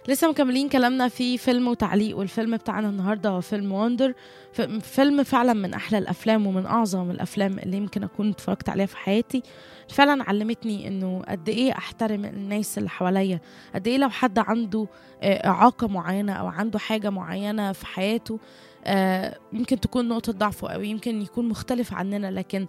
لسه مكملين كلامنا في فيلم وتعليق والفيلم بتاعنا النهارده هو فيلم وندر فيلم فعلا من احلى الافلام ومن اعظم الافلام اللي يمكن اكون اتفرجت عليها في حياتي فعلا علمتني انه قد ايه احترم الناس اللي حواليا قد ايه لو حد عنده اعاقه معينه او عنده حاجه معينه في حياته يمكن تكون نقطه ضعفه او يمكن يكون مختلف عننا لكن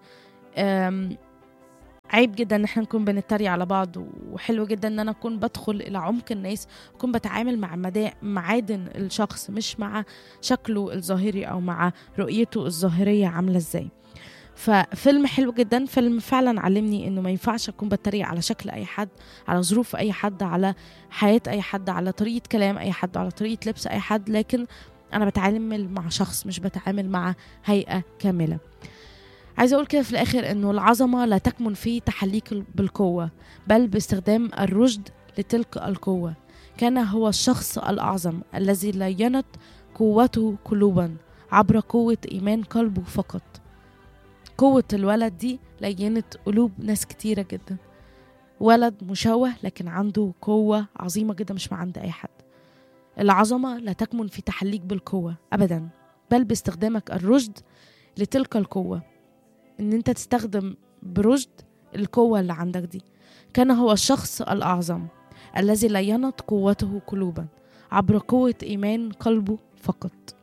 عيب جدا ان احنا نكون بنتريق على بعض وحلو جدا ان انا اكون بدخل الى عمق الناس اكون بتعامل مع مدا... معادن الشخص مش مع شكله الظاهري او مع رؤيته الظاهريه عامله ازاي ففيلم حلو جدا فيلم فعلا علمني انه ما ينفعش اكون بتريق على شكل اي حد على ظروف اي حد على حياه اي حد على طريقه كلام اي حد على طريقه لبس اي حد لكن انا بتعامل مع شخص مش بتعامل مع هيئه كامله عايزه اقول كده في الاخر انه العظمه لا تكمن في تحليك بالقوه بل باستخدام الرشد لتلك القوه كان هو الشخص الاعظم الذي لينت قوته قلوبا عبر قوه ايمان قلبه فقط قوه الولد دي لينت قلوب ناس كتيره جدا ولد مشوه لكن عنده قوه عظيمه جدا مش عند اي حد العظمه لا تكمن في تحليك بالقوه ابدا بل باستخدامك الرشد لتلك القوه ان انت تستخدم برشد القوة اللي عندك دي كان هو الشخص الأعظم الذي لينت قوته قلوبا عبر قوة إيمان قلبه فقط